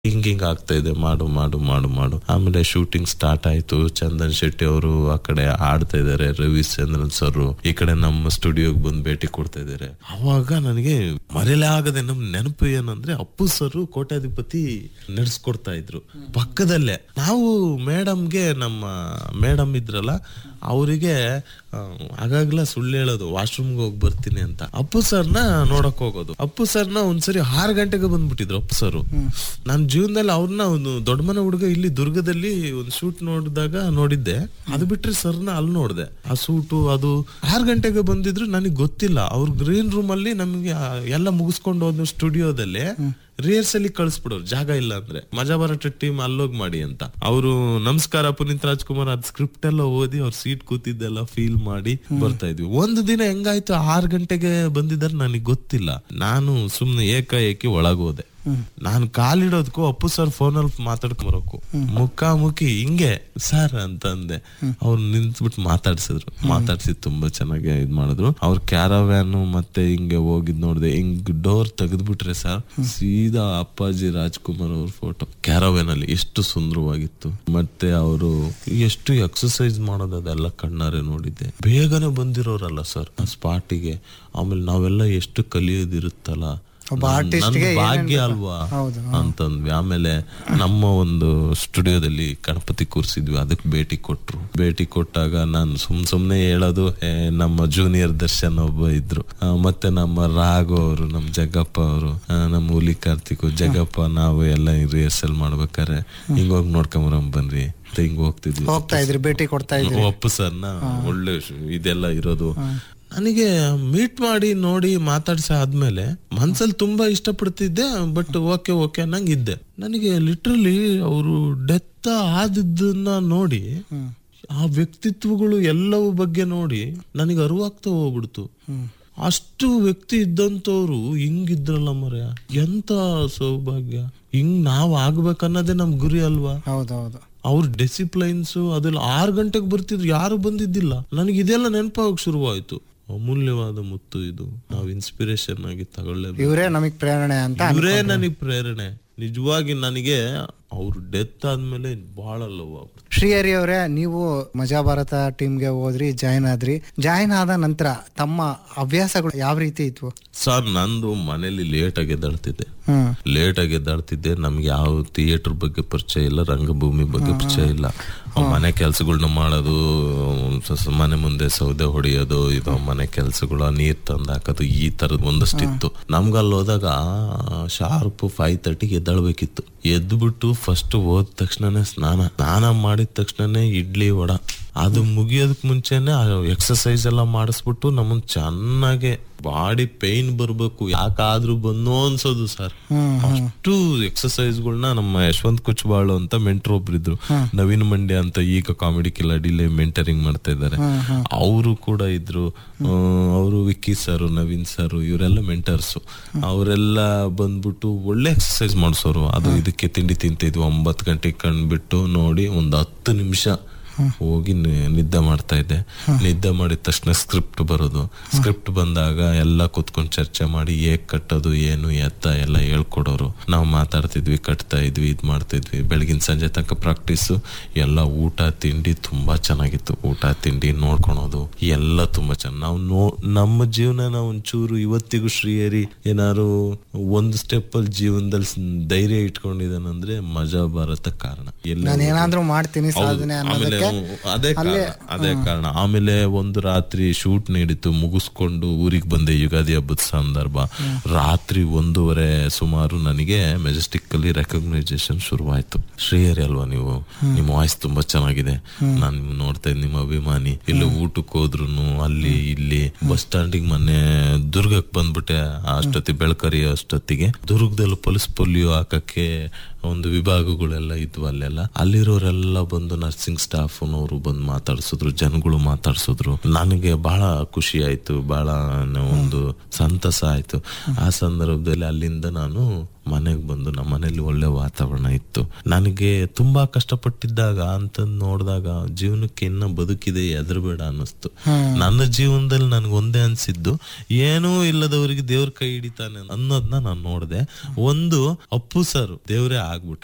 ಹಿಂಗ್ ಹಿಂಗ್ ಆಗ್ತಾ ಇದೆ ಮಾಡು ಮಾಡು ಮಾಡು ಮಾಡು ಆಮೇಲೆ ಶೂಟಿಂಗ್ ಸ್ಟಾರ್ಟ್ ಆಯ್ತು ಚಂದನ್ ಶೆಟ್ಟಿ ಅವರು ಆ ಕಡೆ ಆಡ್ತಾ ಇದಾರೆ ರವಿ ಚಂದ್ರನ್ ಸರ್ ಈ ಕಡೆ ನಮ್ಮ ಸ್ಟುಡಿಯೋಗ್ ಬಂದು ಭೇಟಿ ಕೊಡ್ತಾ ಇದಾರೆ ಅವಾಗ ನನಗೆ ಮರೆಯಲೇ ಆಗದೆ ನಮ್ ನೆನಪು ಏನಂದ್ರೆ ಅಪ್ಪು ಸರ್ ಕೋಟ್ಯಾಧಿಪತಿ ನಡೆಸ್ಕೊಡ್ತಾ ಇದ್ರು ಪಕ್ಕದಲ್ಲೇ ನಾವು ಮೇಡಮ್ಗೆ ನಮ್ಮ ಮೇಡಮ್ ಇದ್ರಲ್ಲ ಅವರಿಗೆ ಆಗಾಗ್ಲ ಸುಳ್ಳು ಹೇಳೋದು ವಾಶ್ರೂಮ್ಗೆ ಹೋಗಿ ಬರ್ತೀನಿ ಅಂತ ಅಪ್ಪು ಸರ್ನ ನೋಡಕ್ ಹೋಗೋದು ಅಪ್ಪು ಸರ್ನ ಒಂದ್ಸರಿ ಆರು ಗಂಟೆಗೆ ಬಂದ್ಬಿಟ್ಟಿದ್ರು ಅಪ್ಪು ಸರ್ ನಾನು ಜೀವನದಲ್ಲಿ ಅವ್ರನ್ನ ಒಂದು ದೊಡ್ಡ ಮನೆ ಹುಡುಗ ಇಲ್ಲಿ ದುರ್ಗದಲ್ಲಿ ಒಂದು ಶೂಟ್ ನೋಡಿದಾಗ ನೋಡಿದ್ದೆ ಅದು ಬಿಟ್ರೆ ಸರ್ನ ಅಲ್ಲಿ ನೋಡಿದೆ ಆ ಸೂಟು ಅದು ಆರು ಗಂಟೆಗೆ ಬಂದಿದ್ರು ನನಗೆ ಗೊತ್ತಿಲ್ಲ ಅವ್ರ ಗ್ರೀನ್ ರೂಮ್ ಅಲ್ಲಿ ನಮಗೆ ಆ ಎಲ್ಲ ಮುಗಿಸ್ಕೊಂಡು ಹೋದ ಸ್ಟುಡಿಯೋದಲ್ಲಿ ರಿಹರ್ಸಲ್ ಕಳಿಸ್ಬಿಡೋರು ಜಾಗ ಇಲ್ಲ ಅಂದ್ರೆ ಮಜಾ ಬರಟ ಟೀಮ್ ಅಲ್ಲೋಗ್ ಮಾಡಿ ಅಂತ ಅವರು ನಮಸ್ಕಾರ ಪುನೀತ್ ರಾಜ್ಕುಮಾರ್ ಅದ್ ಸ್ಕ್ರಿಪ್ಟ್ ಎಲ್ಲ ಓದಿ ಅವ್ರ ಸೀಟ್ ಕೂತಿದ್ದೆಲ್ಲ ಫೀಲ್ ಮಾಡಿ ಬರ್ತಾ ಇದ್ವಿ ಒಂದು ದಿನ ಹೆಂಗಾಯ್ತು ಆರ್ ಗಂಟೆಗೆ ಬಂದಿದ್ದಾರೆ ನನಗೆ ಗೊತ್ತಿಲ್ಲ ನಾನು ಸುಮ್ನೆ ಏಕಾಏಕಿ ಒಳಗೋದೆ ನಾನು ಕಾಲಿಡೋದಕ್ಕೂ ಅಪ್ಪು ಸರ್ ಫೋನಲ್ಲಿ ಮಾತಾಡ್ಕೊಂಬರಕು ಮುಖಾಮುಖಿ ಹಿಂಗೆ ಸರ್ ಅಂತ ಅಂದೆ ಅವ್ರು ನಿಂತ್ಬಿಟ್ಟು ಮಾತಾಡ್ಸಿದ್ರು ಮಾತಾಡ್ಸಿ ತುಂಬಾ ಚೆನ್ನಾಗಿ ಇದ್ ಮಾಡಿದ್ರು ಅವ್ರ ಕ್ಯಾರವ್ಯಾನ್ ಮತ್ತೆ ಹಿಂಗೆ ಹೋಗಿದ್ ನೋಡಿದೆ ಹಿಂಗ್ ಡೋರ್ ತೆಗೆದ್ಬಿಟ್ರೆ ಸರ್ ಸೀದಾ ಅಪ್ಪಾಜಿ ರಾಜ್ಕುಮಾರ್ ಅವ್ರ ಫೋಟೋ ಕ್ಯಾರವ್ಯಾನ್ ಅಲ್ಲಿ ಎಷ್ಟು ಸುಂದರವಾಗಿತ್ತು ಮತ್ತೆ ಅವರು ಎಷ್ಟು ಎಕ್ಸರ್ಸೈಸ್ ಮಾಡೋದು ಅದೆಲ್ಲ ಕಣ್ಣಾರೆ ನೋಡಿದ್ದೆ ಬೇಗನೆ ಬಂದಿರೋರಲ್ಲ ಸರ್ ಆ ಸ್ಪಾಟಿಗೆ ಆಮೇಲೆ ನಾವೆಲ್ಲ ಎಷ್ಟು ಕಲಿಯೋದಿರುತ್ತಲ್ಲ ಒಬ್ಬ ನನ್- artist ನನ್ ಗೆ ಭಾಗ್ಯ ಏನೇನ್ ಅಲ್ವಾ ಹೌದು, ಅಂತಂದ್ವಿ ಆಮೇಲೆ ನಮ್ಮ ಒಂದು ಸ್ಟುಡಿಯೋದಲ್ಲಿ ಗಣಪತಿ ಕೂರಿಸಿದ್ವಿ ಅದಕ್ಕೆ ಭೇಟಿ ಕೊಟ್ರು ಭೇಟಿ ಕೊಟ್ಟಾಗ ನಾನು ಸುಮ್ ಸುಮ್ನೆ ಹೇಳೋದು ಏ, ನಮ್ಮ ಜೂನಿಯರ್ ದರ್ಶನ್ ಒಬ್ಬ ಇದ್ರು ಆ, ಮತ್ತೆ ನಮ್ಮ ರಾಘು ಅವರು ನಮ್ಮ ಜಗ್ಗಪ್ಪ ಅವರು ನಮ್ಮ ಹುಲಿ ಕಾರ್ತಿಕ್ ಜಗ್ಗಪ್ಪ ನಾವು ಎಲ್ಲ ರಿಹರ್ಸಲ್ ಮಾಡ್ಬೇಕಾರೆ ಹಿಂಗ್ ಹೋಗಿ ನೋಡ್ಕೊಂಬರಂ ಬನ್ರಿ ಅಂತ ಹಿಂಗ್ ಹೋಗ್ತಿದ್ವಿ ಹೋಗ್ತಾ ಇದ್ರಿ ಭೇಟಿ ಕೊಡ್ತಾ ಇದ್ರಿ ಅಪ್ಪು ಸರ್ನ ಒಳ್ಳೆ ಶ್- ಇದೆಲ್ಲ ಇರೋದು ನನಗೆ ಮೀಟ್ ಮಾಡಿ ನೋಡಿ ಮಾತಾಡ್ಸ ಆದ್ಮೇಲೆ ಮನ್ಸಲ್ಲಿ ತುಂಬಾ ಇಷ್ಟಪಡ್ತಿದ್ದೆ ಬಟ್ ಓಕೆ ಓಕೆ ಅನ್ನಂಗಿದ್ದೆ ನನಗೆ ಲಿಟ್ರಲಿ ಅವರು ಡೆತ್ ಆದಿದ್ದನ್ನ ನೋಡಿ ಆ ವ್ಯಕ್ತಿತ್ವಗಳು ಎಲ್ಲವೂ ಬಗ್ಗೆ ನೋಡಿ ನನಗೆ ಅರಿವಾಗ್ತಾ ಹೋಗ್ಬಿಡ್ತು ಅಷ್ಟು ವ್ಯಕ್ತಿ ಇದ್ದಂತವ್ರು ಹಿಂಗಿದ್ರಲ್ಲ ಮರ್ಯ ಎಂತ ಸೌಭಾಗ್ಯ ಹಿಂಗ್ ನಾವ್ ಆಗ್ಬೇಕನ್ನೋದೇ ನಮ್ ಗುರಿ ಅಲ್ವಾ ಹೌದೌದು ಅವ್ರ ಡಿಸಿಪ್ಲೈನ್ಸ್ ಅದೆಲ್ಲ ಆರು ಗಂಟೆಗೆ ಬರ್ತಿದ್ರು ಯಾರು ಬಂದಿದ್ದಿಲ್ಲ ನನಗೆ ಇದೆಲ್ಲ ನೆನಪಾಗಕ್ ಶುರುವಾಯ್ತು ಅಮೂಲ್ಯವಾದ ಮುತ್ತು ಇದು ನಾವು ಇನ್ಸ್ಪಿರೇಷನ್ ಆಗಿ ತಗೊಳ್ಳೇಬೇಕು ಇವರೇ ನಮಗ್ ಪ್ರೇರಣೆ ಅಂತ ಇವರೇ ನನಗೆ ಪ್ರೇರಣೆ ನಿಜವಾಗಿ ನನಗೆ ಅವ್ರ ಡೆತ್ ಆದ್ಮೇಲೆ ಬಹಳ ಲವ್ ಆಗ್ಬಿಡ್ತು ಶ್ರೀಹರಿ ಅವರೇ ನೀವು ಮಜಾ ಭಾರತ ಟೀಮ್ಗೆ ಹೋದ್ರಿ ಜಾಯ್ನ್ ಆದ್ರಿ ಜಾಯ್ನ್ ಆದ ನಂತರ ತಮ್ಮ ಹವ್ಯಾಸಗಳು ಯಾವ ರೀತಿ ಇದ್ವು ಸರ್ ನಂದು ಮನೇಲಿ ಲೇಟ್ ಆಗಿ ಎದ್ದಾಡ್ತಿದ್ದೆ ಹ್ಮ್ ಲೇಟ್ ಆಗಿ ಎದ್ದಾಡ್ತಿದ್ದೆ ನಮ್ಗೆ ಯಾವ ಥಿಯೇಟರ್ ಬಗ್ಗೆ ಪರಿಚಯ ಇಲ್ಲ ರಂಗಭೂಮಿ ಬಗ್ಗೆ ಪರಿಚಯ ಇಲ್ಲ ಆ ಮನೆ ಕೆಲ್ಸಗಳ್ನ ಮಾಡೋದು ಸ- ಸ- ಮನೆ ಮುಂದೆ ಸೌದೆ ಹೊಡೆಯೋದು ಇದು ಮನೆ ಕೆಲ್ಸಗಳು ನೀರ್ ತಂದ್ ಹಾಕೋದು ಈ ತರದ್ ಒಂದಷ್ಟಿತ್ತು ನಮ್ಗೆ ಅಲ್ಲಿ ಹೋದಾಗ ಶಾರ್ಪ್ ಫೈವ್ ತರ್ಟಿಗೆ ಎದ್ದಾಳ್ಬೇಕಿತ್ತು ಎದ್ಬಿಟ್ಟು ಫಸ್ಟ್ ಹೋದ ತಕ್ಷಣನೇ ಸ್ನಾನ ಸ್ನಾನ ಮಾಡಿದ ತಕ್ಷಣನೇ ಇಡ್ಲಿ ವಡ ಅದು ಮುಗಿಯೋದಕ್ ಮುಂಚೆನೆ ಎಕ್ಸರ್ಸೈಸ್ ಎಲ್ಲ ಮಾಡಿಸ್ಬಿಟ್ಟು ನಮ್ಮನ್ ಚೆನ್ನಾಗೆ ಬಾಡಿ ಪೈನ್ ಬರ್ಬೇಕು ಯಾಕಾದ್ರೂ ಬಂದು ಅನ್ಸೋದು ಸರ್ ಅಷ್ಟು ಎಕ್ಸರ್ಸೈಸ್ಗಳನ್ನ ನಮ್ಮ ಯಶವಂತ್ ಕುಚ್ಬಾಳು ಅಂತ ಮೆಂಟರ್ ಒಬ್ರಿದ್ರು ನವೀನ್ ಮಂಡ್ಯ ಅಂತ ಈಗ ಕಾಮಿಡಿ ಕಿಲಾಡಿಲಿ ಮೆಂಟರಿಂಗ್ ಮಾಡ್ತಾ ಇದ್ದಾರೆ ಅವರು ಕೂಡ ಇದ್ರು ಅವರು ವಿಕ್ಕಿ ಸರ್ ನವೀನ್ ಸರ್ ಇವರೆಲ್ಲ ಮೆಂಟರ್ಸ್ ಅವರೆಲ್ಲ ಬಂದ್ಬಿಟ್ಟು ಒಳ್ಳೆ ಎಕ್ಸರ್ಸೈಸ್ ಮಾಡಿಸೋರು ಅದು ಇದಕ್ಕೆ ತಿಂಡಿ ತಿಂತಿದ್ವಿ ಒಂಬತ್ತು ಗಂಟೆಗೆ ಕಂಡ್ಬಿಟ್ಟು ನೋಡಿ ಒಂದು ಹತ್ತು ನಿಮಿಷ ಹೋಗಿ ನಿ- ನಿದ್ದೆ ಮಾಡ್ತಾ ಇದ್ದೆ ನಿದ್ದೆ ಮಾಡಿದ ತಕ್ಷಣ ಸ್ಕ್ರಿಪ್ಟ್ ಬರೋದು ಸ್ಕ್ರಿಪ್ಟ್ ಬಂದಾಗ ಎಲ್ಲ ಕುತ್ಕೊಂಡು ಚರ್ಚೆ ಮಾಡಿ ಹೇಗ್ ಕಟ್ಟೋದು ಏನು ಎತ್ತ ಎಲ್ಲ ಹೇಳ್ಕೊಡೋರು ನಾವು ಮಾತಾಡ್ತಿದ್ವಿ ಕಟ್ತಾ ಇದ್ವಿ ಇದ್ ಮಾಡ್ತಿದ್ವಿ ಬೆಳಗಿನ ಸಂಜೆ ತನಕ ಪ್ರಾಕ್ಟೀಸ್ ಎಲ್ಲ ಊಟ ತಿಂಡಿ ತುಂಬಾ ಚೆನ್ನಾಗಿತ್ತು ಊಟ ತಿಂಡಿ ನೋಡ್ಕೊಳೋದು ಎಲ್ಲ ತುಂಬಾ ಚೆನ್ನಾಗಿ ನಾವು ನೋ ನಮ್ಮ ಜೀವನ ಒಂಚೂರು ಇವತ್ತಿಗೂ ಶ್ರೀಹರಿ ಏನಾರು ಒಂದು ಸ್ಟೆಪ್ ಅಲ್ಲಿ ಜೀವನದಲ್ಲಿ ಸ್- ಧೈರ್ಯ ಇಟ್ಕೊಂಡಿದ್ದಾನಂದ್ರೆ ಮಜಾ ಭಾರತ ಕಾರಣ ಎಲ್ಲ ನಾನು ಏನಾದ್ರೂ ಮಾಡ್ತೀನಿ ಹೌದು. ಸಾಧನೆ ಆಮೇಲೆ ಅನ್ನೋದಕ್ಕೆ ಹ್ಮ್, ಅದೇ ಕಾರಣ ಅದೇ ಕಾರಣ ಆಮೇಲೆ ಒಂದು ರಾತ್ರಿ ಶೂಟ್ ನಡೀತು ಮುಗಿಸ್ಕೊಂಡು ಊರಿಗೆ ಬಂದೆ ಯುಗಾದಿ ಹಬ್ಬದ ಸಂದರ್ಭ ರಾತ್ರಿ ಒಂದೂವರೆ ಸುಮಾರು ನನಗೆ ಮೆಜೆಸ್ಟಿಕ್ ಅಲ್ಲಿ ರೆಕಗ್ನೈಸೇಷನ್ ಶುರುವಾಯ್ತು ಶ್ರೀಹರಿ ಅಲ್ವಾ ನೀವು ನಿಮ್ಮ ವಾಯ್ಸ್ ತುಂಬಾ ಚೆನ್ನಾಗಿದೆ ನಾನು ನಿಮ್ ನೋಡ್ತಾ ಇದ್ದೀನಿ ನಿಮ್ಮ ಅಭಿಮಾನಿ ಇಲ್ಲಿ ಊಟಕ್ಕೆ ಹೋದ್ರು ಅಲ್ಲಿ ಇಲ್ಲಿ ಬಸ್ ಸ್ಟ್ಯಾಂಡಿಗೆ ಮೊನ್ನೆ ದುರ್ಗಕ್ಕೆ ಬಂದ್ಬಿಟ್ಟೆ ಅಷ್ಟೊತ್ತಿ ಬೆಳಕರಿ ಅಷ್ಟೊತ್ತಿಗೆ ದುರ್ಗದಲ್ಲಿ ಪಲ್ಸ್ ಪೋಲಿಯೋ ಹಾಕಕ್ಕೆ ಒಂದು ವಿಭಾಗಗಳೆಲ್ಲ ಇದ್ವು ಅಲ್ಲೆಲ್ಲ ಅಲ್ಲಿರೋರೆಲ್ಲ ಬಂದು ನರ್ಸಿಂಗ್ ಸ್ಟಾಫ್ ಸ್ಟಾಫ್ನವರು ಬಂದು ಮಾತಾಡ್ಸಿದ್ರು ಜನಗಳು ಮಾತಾಡ್ಸಿದ್ರು ನನಗೆ ಬಹಳ ಖುಷಿ ಆಯ್ತು ಬಹಳ ಒಂದು ಸಂತಸ ಆಯ್ತು ಆ ಸಂದರ್ಭದಲ್ಲಿ ಅಲ್ಲಿಂದ ನಾನು ಮನೆಗೆ ಬಂದು ನಮ್ಮ ಮನೇಲಿ ಒಳ್ಳೆ ವಾತಾವರಣ ಇತ್ತು ನನಗೆ ತುಂಬಾ ಕಷ್ಟಪಟ್ಟಿದ್ದಾಗ ಅಂತ ನೋಡಿದಾಗ ಜೀವನಕ್ಕೆ ಇನ್ನ ಬದುಕಿದೆ ಎದರಬೇಡ ಅನ್ನಿಸ್ತು ನನ್ನ ಜೀವನದಲ್ಲಿ ನನ್ಗೆ ಒಂದೇ ಅನ್ಸಿದ್ದು ಏನೂ ಇಲ್ಲದವರಿಗೆ ದೇವ್ರ ಕೈ ಹಿಡಿತಾನೆ ಅನ್ನೋದನ್ನ ನಾನು ನೋಡಿದೆ ಒಂದು ಅಪ್ಪು ಸರ್ ದೇವ್ರೇ ಆಗ್ಬಿಟ್ರು